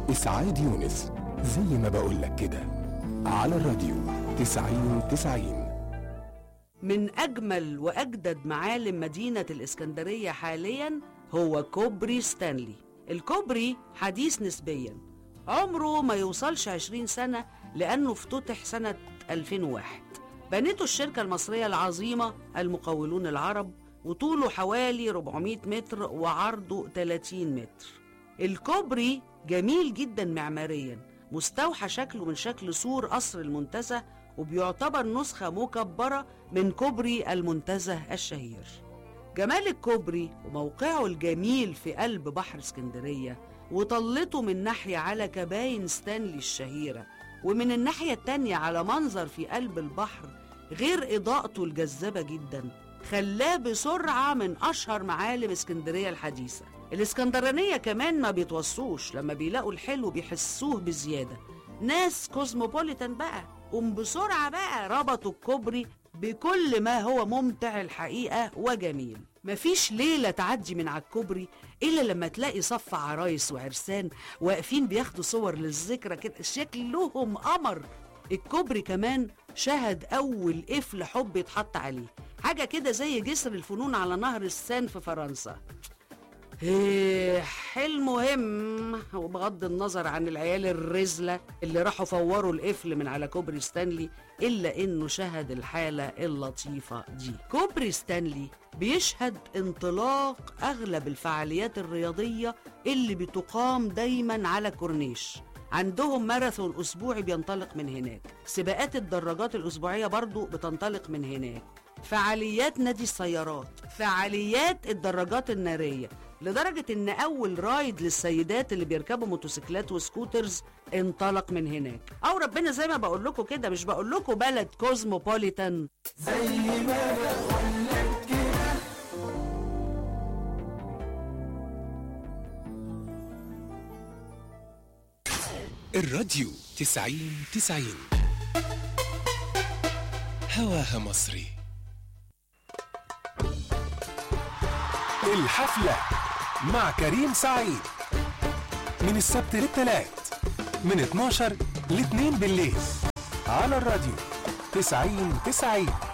إسعاد يونس زي ما بقولك كده على الراديو تسعين تسعين من أجمل وأجدد معالم مدينة الإسكندرية حاليا هو كوبري ستانلي الكوبري حديث نسبيا عمره ما يوصلش 20 سنة لأنه افتتح سنة 2001 بنته الشركة المصرية العظيمة المقاولون العرب وطوله حوالي 400 متر وعرضه 30 متر الكوبري جميل جدا معماريا مستوحى شكله من شكل سور قصر المنتزه وبيعتبر نسخة مكبرة من كوبري المنتزه الشهير جمال الكوبري وموقعه الجميل في قلب بحر اسكندرية وطلته من ناحية على كباين ستانلي الشهيرة ومن الناحية التانية على منظر في قلب البحر غير إضاءته الجذابة جدا خلاه بسرعة من أشهر معالم اسكندرية الحديثة الاسكندرانية كمان ما بيتوصوش لما بيلاقوا الحلو بيحسوه بزيادة ناس كوزموبوليتان بقى قوم بسرعة بقى ربطوا الكوبري بكل ما هو ممتع الحقيقة وجميل مفيش ليلة تعدي من على الكوبري إلا لما تلاقي صف عرايس وعرسان واقفين بياخدوا صور للذكرى كده شكلهم قمر الكوبري كمان شهد أول قفل حب يتحط عليه حاجة كده زي جسر الفنون على نهر السان في فرنسا إيه حلم مهم وبغض النظر عن العيال الرزلة اللي راحوا فوروا القفل من على كوبري ستانلي إلا إنه شهد الحالة اللطيفة دي كوبري ستانلي بيشهد انطلاق أغلب الفعاليات الرياضية اللي بتقام دايما على كورنيش عندهم ماراثون أسبوعي بينطلق من هناك سباقات الدراجات الأسبوعية برضو بتنطلق من هناك فعاليات نادي السيارات فعاليات الدراجات النارية لدرجة ان اول رايد للسيدات اللي بيركبوا موتوسيكلات وسكوترز انطلق من هناك او ربنا زي ما بقول لكم كده مش بقول لكم بلد كوزموبوليتان الراديو تسعين تسعين هواها مصري الحفلة مع كريم سعيد من السبت للتلات من 12 ل 2 بالليل على الراديو تسعين تسعين